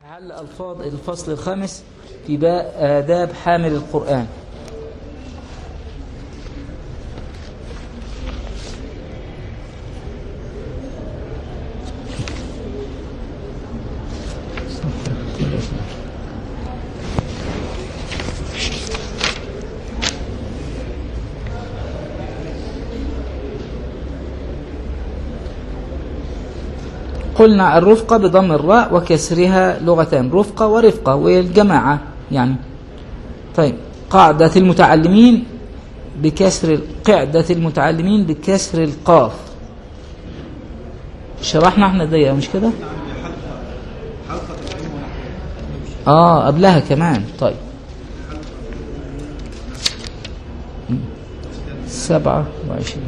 هل ألفاظ الفصل الخامس في باء آداب حامل القرآن قلنا الرفقة بضم الراء وكسرها لغتان رفقة ورفقة والجماعة يعني طيب قاعدة المتعلمين بكسر قاعدة المتعلمين بكسر القاف شرحنا احنا دي مش كده اه قبلها كمان طيب سبعة وعشرين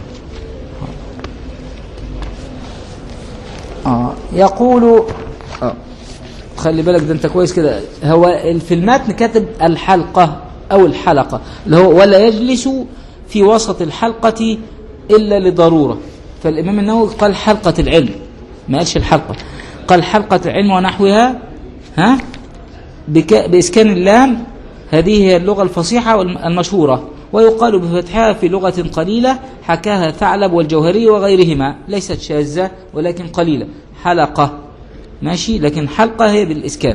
آه يقول آه خلي بالك ده انت كويس كده هو في المتن كاتب الحلقة أو الحلقة اللي هو ولا يجلس في وسط الحلقة إلا لضرورة فالإمام النووي قال حلقة العلم ما قالش الحلقة قال حلقة العلم ونحوها ها بك بإسكان اللام هذه هي اللغة الفصيحة المشهورة ويقال بفتحها في لغة قليلة حكاها ثعلب والجوهري وغيرهما ليست شاذة ولكن قليلة حلقة ماشي لكن حلقة هي بالإسكان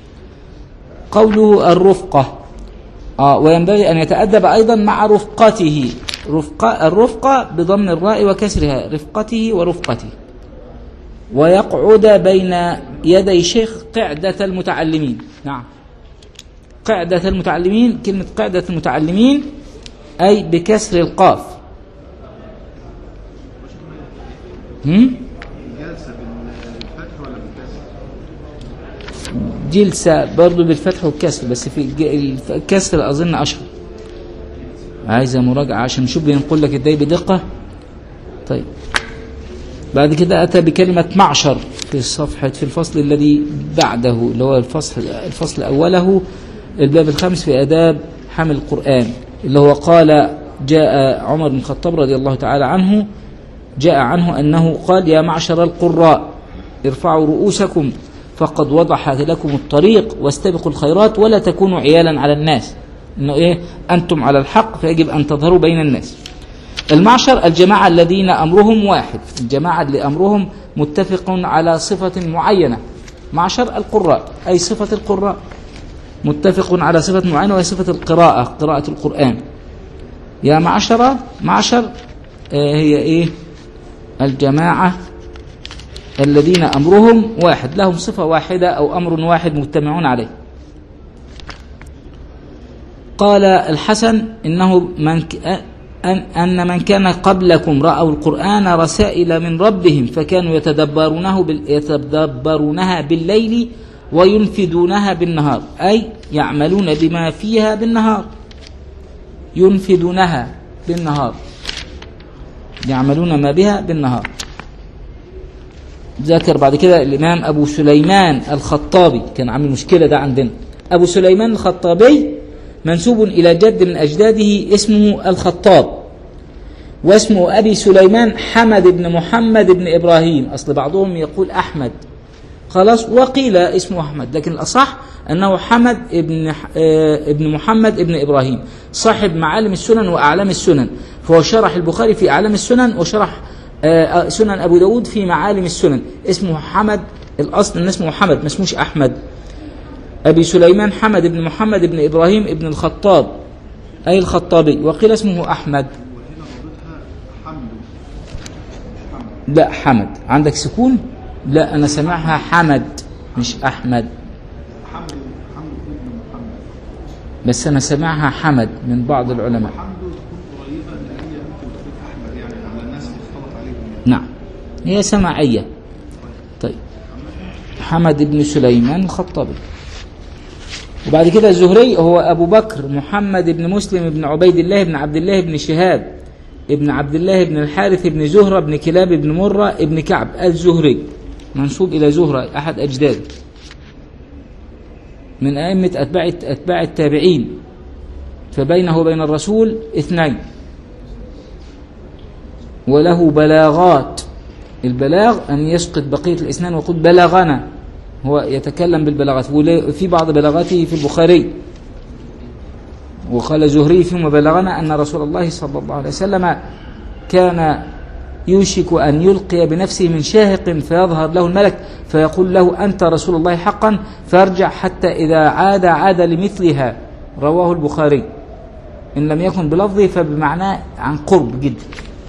قوله الرفقة آه وينبغي أن يتأدب أيضا مع رفقته رفقة الرفقة بضم الراء وكسرها رفقته ورفقته ويقعد بين يدي شيخ قعدة المتعلمين نعم قعدة المتعلمين كلمة قعدة المتعلمين أي بكسر القاف هم؟ جلسة بالفتح ولا بالكسر؟ جلسة برضو بالفتح والكسر بس في الج- الكسر أظن أشهر عايزة مراجعة عشان نشوف بنقول لك ازاي بدقة طيب بعد كده أتى بكلمة معشر في الصفحة في الفصل الذي بعده اللي هو الفصل الفصل أوله الباب الخامس في آداب حمل القرآن اللي هو قال جاء عمر بن الخطاب رضي الله تعالى عنه جاء عنه أنه قال يا معشر القراء ارفعوا رؤوسكم فقد وضحت لكم الطريق واستبقوا الخيرات ولا تكونوا عيالا على الناس انه ايه انتم على الحق فيجب ان تظهروا بين الناس المعشر الجماعة الذين أمرهم واحد الجماعة اللي أمرهم متفق على صفة معينة معشر القراء أي صفة القراء متفق على صفة معينة وهي صفة القراءة قراءة القرآن يا معشر معشر آه، هي إيه الجماعة الذين أمرهم واحد لهم صفة واحدة أو أمر واحد مجتمعون عليه قال الحسن إنه من ك... أن, أن من كان قبلكم رأوا القرآن رسائل من ربهم فكانوا يتدبرونه بال... يتدبرونها بالليل وينفذونها بالنهار أي يعملون بما فيها بالنهار ينفذونها بالنهار يعملون ما بها بالنهار ذكر بعد كده الإمام أبو سليمان الخطابي كان عامل مشكلة ده عندنا أبو سليمان الخطابي منسوب إلى جد من أجداده اسمه الخطاب واسمه أبي سليمان حمد بن محمد بن إبراهيم أصل بعضهم يقول أحمد خلاص وقيل اسمه أحمد لكن الأصح أنه حمد ابن, آه، ابن محمد ابن إبراهيم صاحب معالم السنن وأعلام السنن فهو شرح البخاري في أعلام السنن وشرح آه، سنن أبو داود في معالم السنن اسمه حمد الأصل أن اسمه حمد ما اسموش أحمد أبي سليمان حمد بن محمد بن إبراهيم ابن الخطاب أي الخطابي وقيل اسمه أحمد وهنا ضابطها حمد لا حمد عندك سكون لا أنا سمعها حمد مش أحمد حمد حمد ابن محمد بس أنا سمعها حمد من بعض العلماء حمد تكون قريبة لأن هي ممكن تكون أحمد يعني على الناس مختلط عليهم يعني. نعم هي سماعية طيب حمد بن سليمان الخطابي وبعد كده الزهري هو أبو بكر محمد بن مسلم بن عبيد الله بن عبد الله بن شهاب ابن عبد الله بن الحارث بن زهرة بن كلاب بن مرة ابن كعب الزهري منسوب إلى زهرة أحد أجداده من أئمة أتباع أتباع التابعين فبينه وبين الرسول اثنين وله بلاغات البلاغ أن يسقط بقية الإسنان ويقول بلغنا هو يتكلم بالبلاغات وفي بعض بلاغاته في البخاري وقال زهري فيما بلغنا أن رسول الله صلى الله عليه وسلم كان يوشك أن يلقي بنفسه من شاهق فيظهر له الملك فيقول له أنت رسول الله حقا فيرجع حتى إذا عاد عاد لمثلها رواه البخاري إن لم يكن بلفظه فبمعناه عن قرب جدا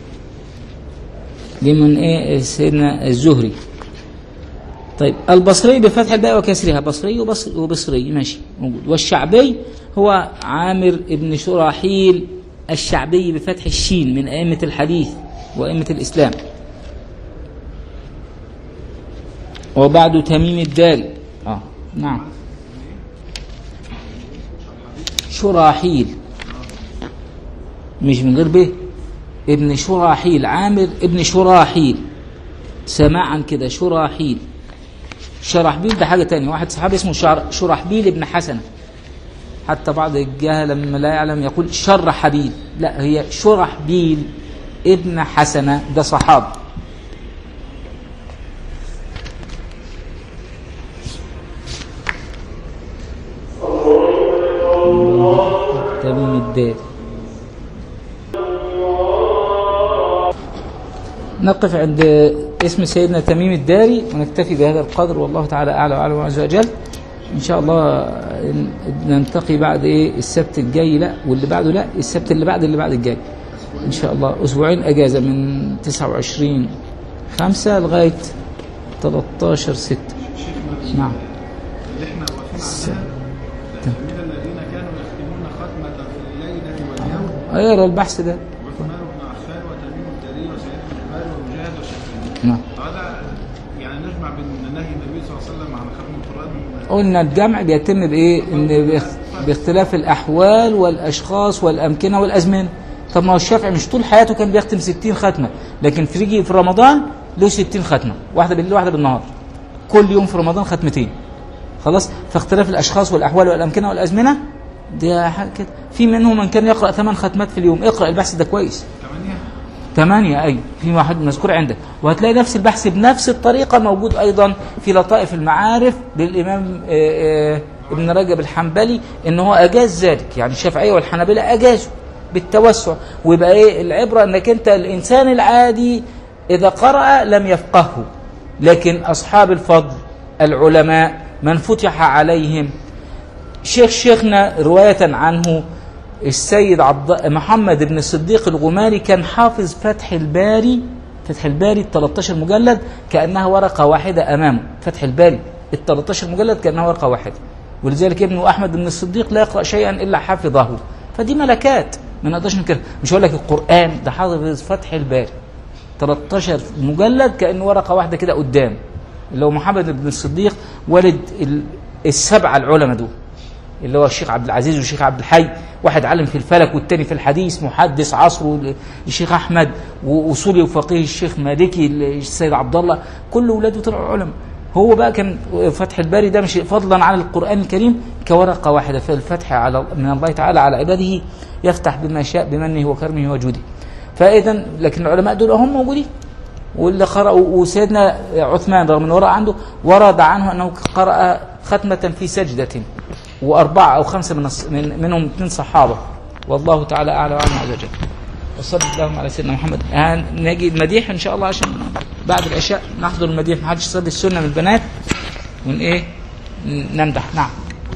دي من إيه سيدنا الزهري طيب البصري بفتح الباء وكسرها بصري وبصري, وبصري ماشي موجود والشعبي هو عامر ابن شراحيل الشعبي بفتح الشين من أئمة الحديث وأئمة الإسلام وبعد تميم الدال آه نعم شراحيل مش من غير به ابن شراحيل عامر ابن شراحيل سماعا كده شراحيل شرحبيل ده حاجة تانية واحد صحابي اسمه شر... شرحبيل ابن حسنة حتى بعض الجهل لما لا يعلم يقول شرحبيل لا هي شرحبيل ابن حسنة ده صحابي تميم الدال نقف عند اسم سيدنا تميم الداري ونكتفي بهذا القدر والله تعالى أعلى وأعلم عز وجل إن شاء الله نلتقي بعد إيه السبت الجاي لا واللي بعده لا السبت اللي بعد اللي بعد الجاي إن شاء الله أسبوعين أجازة من 29 5 لغاية 13 6 نعم اللي احنا واقفين عنها من الذين كانوا يختمون ختمة في الليلة واليوم اقرا البحث ده وعثمان بن عفان وتميم الداري وسعيد بن جبال ومجاهد وشافعي نعم هذا يعني نجمع بين نهي النبي صلى الله عليه وسلم عن ختم القرآن قلنا الجمع بيتم بايه ان باخ- باختلاف الاحوال والاشخاص والامكنه والازمنه طب ما هو الشافعي مش طول حياته كان بيختم 60 ختمه لكن في يجي في رمضان له 60 ختمه واحده بالليل واحده بالنهار كل يوم في رمضان ختمتين خلاص فاختلاف الاشخاص والاحوال والامكنه والازمنه ده حاجه كده في منهم من كان يقرا ثمان ختمات في اليوم اقرا البحث ده كويس ثمانية ثمانية أي في واحد مذكور عندك وهتلاقي نفس البحث بنفس الطريقة موجود أيضا في لطائف المعارف للإمام آه، آه، ابن رجب الحنبلي إن هو أجاز ذلك يعني الشافعية والحنابلة أجازوا بالتوسع ويبقى إيه العبرة إنك أنت الإنسان العادي إذا قرأ لم يفقهه لكن أصحاب الفضل العلماء من فتح عليهم شيخ شيخنا رواية عنه السيد عبد محمد بن الصديق الغماري كان حافظ فتح الباري فتح الباري ال 13 مجلد كأنها ورقة واحدة أمامه فتح الباري ال 13 مجلد كأنها ورقة واحدة ولذلك ابنه أحمد بن الصديق لا يقرأ شيئا إلا حفظه فدي ملكات ما نقدرش ننكرها مش هقول لك القرآن ده حافظ فتح الباري 13 مجلد كأنه ورقة واحدة كده قدام اللي هو محمد بن الصديق والد ال- السبعة العلماء دول اللي هو الشيخ عبد العزيز والشيخ عبد الحي واحد عالم في الفلك والتاني في الحديث محدث عصره الشيخ احمد واصولي وفقيه الشيخ مالكي السيد عبد الله كل اولاده طلعوا علماء هو بقى كان فتح الباري ده مش فضلا عن القران الكريم كورقه واحده فالفتح على من الله تعالى على عباده يفتح بما شاء بمنه وكرمه وجوده فاذا لكن العلماء دول هم موجودين واللي قرأوا وسيدنا عثمان رغم انه ورأ عنده ورد عنه انه قرأ ختمة في سجدة وأربعة أو خمسة من الص- من منهم اثنين صحابة والله تعالى أعلى وأعلم عز وجل وصلى اللهم على سيدنا محمد هن- نجي المديح إن شاء الله عشان بعد العشاء نحضر المديح ما حدش يصلي السنة من البنات ون إيه ن- نمدح نعم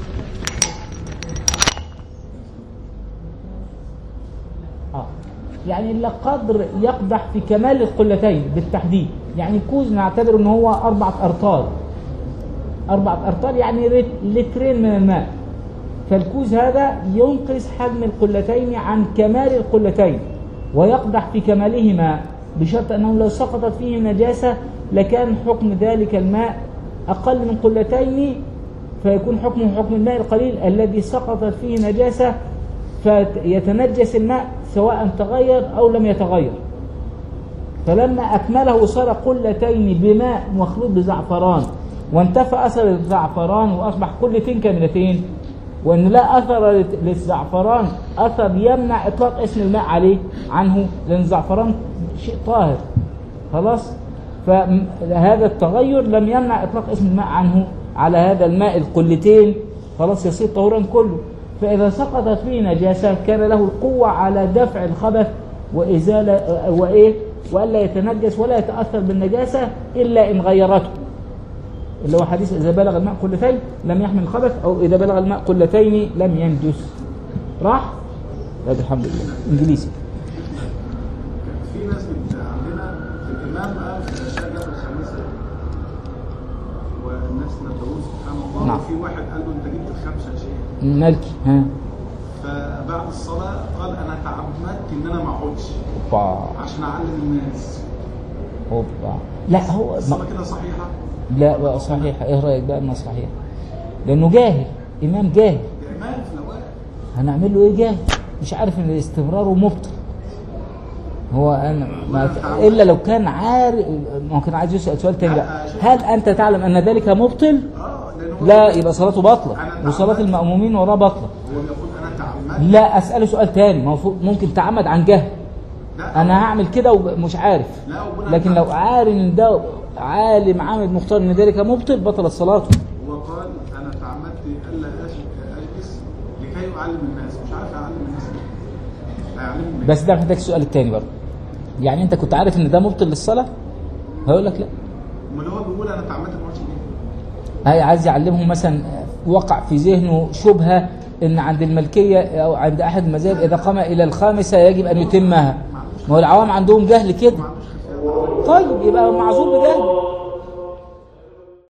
آه. يعني إلا قدر يقدح في كمال القلتين بالتحديد يعني كوز نعتبر ان هو أربعة أرطال أربعة أرطال يعني رت- لترين من الماء فالكوز هذا ينقص حجم القلتين عن كمال القلتين ويقدح في كمالهما بشرط أنه لو سقطت فيه نجاسة لكان حكم ذلك الماء أقل من قلتين فيكون حكمه حكم الماء القليل الذي سقطت فيه نجاسة فيتنجس الماء سواء تغير أو لم يتغير فلما أكمله صار قلتين بماء مخلوط بزعفران وانتفى أثر الزعفران وأصبح قلتين كاملتين وأن لا أثر لت- للزعفران أثر يمنع إطلاق اسم الماء عليه عنه لأن الزعفران شيء طاهر خلاص فهذا التغير لم يمنع إطلاق اسم الماء عنه على هذا الماء القلتين خلاص يصير طهورا كله فإذا سقطت فيه نجاسة كان له القوة على دفع الخبث وإزالة وإيه وألا يتنجس ولا يتأثر بالنجاسة إلا إن غيرته اللي هو حديث إذا بلغ الماء قلتين لم يحمل الخبث أو إذا بلغ الماء قلتين لم ينجس راح؟ طيب الحمد لله إنجليزي في ناس بت- عندنا الامام قال في الشجره الخامسه والناس نبهوه سبحان الله نعم. وفي واحد قال له انت جبت الخمسه يا شيخ مالكي ها فبعد الصلاه قال انا تعمدت ان انا ما اقعدش اوبا عشان اعلم الناس اوبا لا هو الصلاه كده صحيحه لا بقى صحيح ايه رايك بقى انها صحيح لانه جاهل امام جاهل ده امام في الاوقات هنعمل له ايه جاهل مش عارف ان استمراره مبطل هو انا ما الا لو كان عارف ممكن عايز يسال سؤال تاني بقى هل انت تعلم ان ذلك مبطل اه لان هو لا يبقى صلاته باطله وصلاه المامومين وراه باطله هو بيقول انا تعمدت لا اساله سؤال تاني المفروض ممكن تعمد عن جهل لا انا هعمل كده ومش عارف لا وبناء لكن على- لو عارف ان ده عالم عامل مختار ان ذلك مبطل بطلت صلاته هو قال انا تعمدت الا أج- اجلس لكي اعلم الناس مش عارف اعلم الناس ليه. هيعلمهم ليه؟ بس ده محتاج السؤال التاني برضه يعني انت كنت عارف ان ده مبطل للصلاه هيقول لك لا امال هو بيقول انا تعمدت ما اقعدش ليه؟ هي عايز يعلمهم مثلا وقع في ذهنه شبهه ان عند الملكيه او عند احد المذاهب اذا قام الى الخامسه يجب ان يتمها ما هو العوام عندهم جهل كده ما عندوش خلفيه طيب يبقى معذور بجهل